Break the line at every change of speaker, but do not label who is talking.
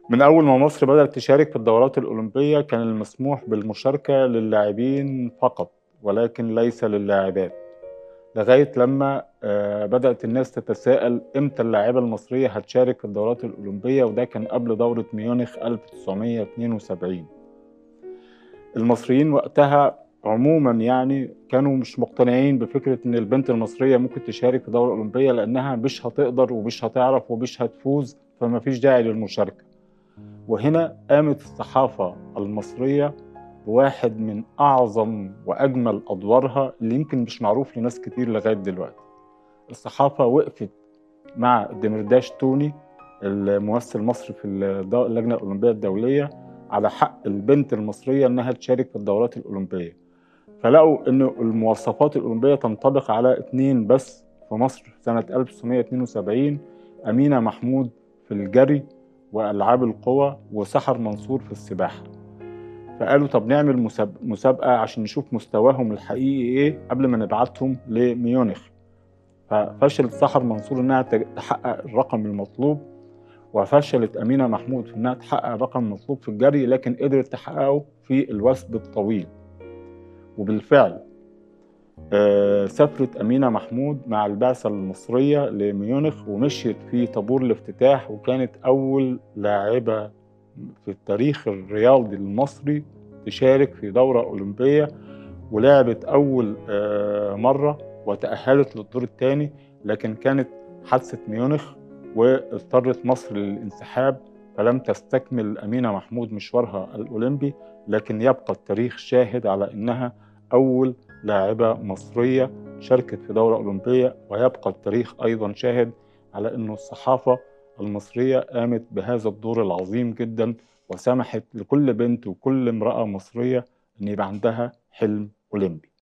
من أول ما مصر بدأت تشارك في الدورات الأولمبية كان المسموح بالمشاركة للاعبين فقط ولكن ليس للاعبات لغاية لما آه، بدأت الناس تتساءل إمتى اللاعبة المصرية هتشارك في الدورات الأولمبية وده كان قبل دورة ميونخ 1972 المصريين وقتها عموما يعني كانوا مش مقتنعين بفكرة إن البنت المصرية ممكن تشارك في دورة أولمبية لأنها مش هتقدر ومش هتعرف ومش هتفوز فما فيش داعي للمشاركة وهنا قامت الصحافة المصرية بواحد من أعظم وأجمل أدوارها اللي يمكن مش معروف لناس كتير لغاية دلوقتي الصحافة وقفت مع الدمرداش توني الممثل المصري في اللجنة الأولمبية الدولية على حق البنت المصرية إنها تشارك في الدورات الأولمبية فلقوا إن المواصفات الأولمبية تنطبق على اتنين بس في مصر سنة 1972 أمينة محمود في الجري وألعاب القوى وسحر منصور في السباحة فقالوا طب نعمل مسابقة عشان نشوف مستواهم الحقيقي إيه قبل ما نبعتهم لميونخ ففشلت سحر منصور إنها تحقق الرقم المطلوب وفشلت أمينة محمود في إنها تحقق الرقم المطلوب في الجري لكن قدرت تحققه في الوثب الطويل وبالفعل آه، سافرت أمينة محمود مع البعثة المصرية لميونخ ومشيت في طابور الافتتاح وكانت أول لاعبة في التاريخ الرياضي المصري تشارك في دورة أولمبية ولعبت أول آه، مرة وتأهلت للدور الثاني لكن كانت حادثة ميونخ واضطرت مصر للانسحاب فلم تستكمل أمينة محمود مشوارها الأولمبي لكن يبقى التاريخ شاهد على أنها أول لاعبة مصرية شاركت في دورة أولمبية ويبقى التاريخ أيضا شاهد على أن الصحافة المصرية قامت بهذا الدور العظيم جدا وسمحت لكل بنت وكل امرأة مصرية أن يبقى عندها حلم أولمبي